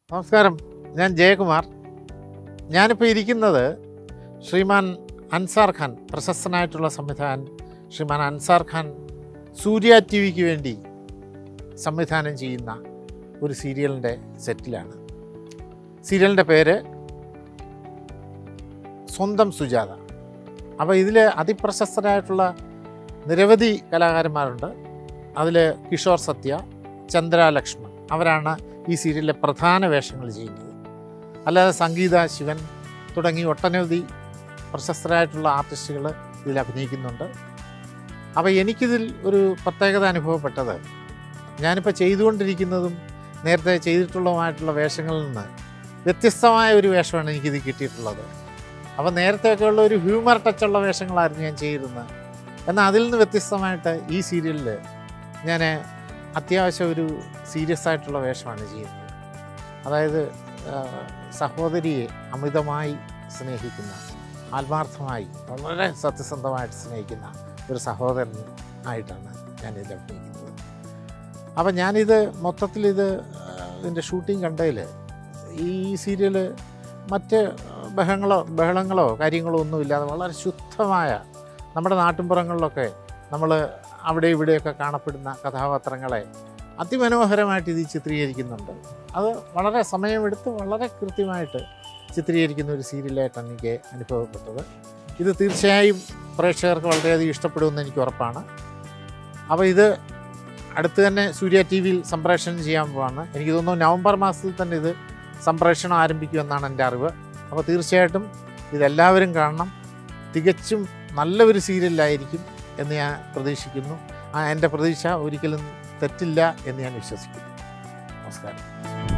നമസ്കാരം ഞാൻ ജയകുമാർ ഞാനിപ്പോൾ ഇരിക്കുന്നത് ശ്രീമാൻ അൻസാർ ഖാൻ പ്രശസ്തനായിട്ടുള്ള സംവിധായകൻ ശ്രീമാൻ അൻസാർ ഖാൻ സൂര്യ ടി വിക്ക് വേണ്ടി സംവിധാനം ചെയ്യുന്ന ഒരു സീരിയലിൻ്റെ സെറ്റിലാണ് സീരിയലിൻ്റെ പേര് സ്വന്തം സുജാത അപ്പോൾ ഇതിൽ അതിപ്രശസ്തരായിട്ടുള്ള നിരവധി കലാകാരന്മാരുണ്ട് അതിൽ കിഷോർ സത്യ ചന്ദ്ര ലക്ഷ്മൺ അവരാണ് ഈ സീരിയലിലെ പ്രധാന വേഷങ്ങൾ ചെയ്യുന്നത് അല്ലാതെ സംഗീത ശിവൻ തുടങ്ങി ഒട്ടനവധി പ്രശസ്തരായിട്ടുള്ള ആർട്ടിസ്റ്റുകൾ ഇതിൽ അഭിനയിക്കുന്നുണ്ട് അപ്പോൾ എനിക്കിതിൽ ഒരു പ്രത്യേകത അനുഭവപ്പെട്ടത് ഞാനിപ്പോൾ ചെയ്തുകൊണ്ടിരിക്കുന്നതും നേരത്തെ ചെയ്തിട്ടുള്ളതുമായിട്ടുള്ള വേഷങ്ങളിൽ നിന്ന് വ്യത്യസ്തമായ ഒരു വേഷമാണ് എനിക്കിത് കിട്ടിയിട്ടുള്ളത് അപ്പോൾ നേരത്തെയൊക്കെയുള്ള ഒരു ഹ്യൂമർ ടച്ചുള്ള വേഷങ്ങളായിരുന്നു ഞാൻ ചെയ്തിരുന്നത് എന്നാൽ അതിൽ നിന്ന് വ്യത്യസ്തമായിട്ട് ഈ സീരിയലിൽ ഞാൻ അത്യാവശ്യം ഒരു സീരിയസ് ആയിട്ടുള്ള വേഷമാണ് ചെയ്യുന്നത് അതായത് ആ, സഹോദരിയെ അമിതമായി സ്നേഹിക്കുന്ന ആത്മാർത്ഥമായി വളരെ സത്യസന്ധമായിട്ട് സ്നേഹിക്കുന്ന ഒരു സഹോദരൻ ആയിട്ടാണ് ഞാനിത് അഭിനയിക്കുന്നത് അപ്പം ഞാനിത് മൊത്തത്തിലിത് ആ, ഇതിൻ്റെ ഷൂട്ടിംഗ് കണ്ടതിൽ ഈ സീരിയൽ മറ്റ് ബഹങ്ങളോ ബഹളങ്ങളോ കാര്യങ്ങളോ ഒന്നുമില്ലാതെ വളരെ ശുദ്ധമായ നമ്മുടെ നാട്ടിൻപുറങ്ങളിലൊക്കെ നമ്മൾ അവിടെ ഇവിടെയൊക്കെ കാണപ്പെടുന്ന കഥാപാത്രങ്ങളെ അതിമനോഹരമായിട്ട് ഇത് ചിത്രീകരിക്കുന്നുണ്ട് അത് വളരെ സമയമെടുത്ത് വളരെ കൃത്യമായിട്ട് ചിത്രീകരിക്കുന്ന ഒരു സീരിയലായിട്ടാണ് എനിക്ക് അനുഭവപ്പെട്ടത് ഇത് തീർച്ചയായും പ്രേക്ഷകർക്ക് വളരെയധികം ഇഷ്ടപ്പെടുമെന്ന് എനിക്ക് ഉറപ്പാണ് അപ്പോൾ ഇത് അടുത്ത് തന്നെ സൂര്യ ടി വിയിൽ സംപ്രേഷണം ചെയ്യാൻ പോവാണ് എനിക്ക് തോന്നുന്നു നവംബർ മാസത്തിൽ തന്നെ ഇത് സംപ്രേഷണം ആരംഭിക്കുമെന്നാണ് എൻ്റെ അറിവ് അപ്പോൾ തീർച്ചയായിട്ടും ഇതെല്ലാവരും കാണണം തികച്ചും നല്ലൊരു സീരിയലായിരിക്കും എന്ന് ഞാൻ പ്രതീക്ഷിക്കുന്നു ആ എൻ്റെ പ്രതീക്ഷ ഒരിക്കലും തെറ്റില്ല എന്ന് ഞാൻ വിശ്വസിക്കുന്നു നമസ്കാരം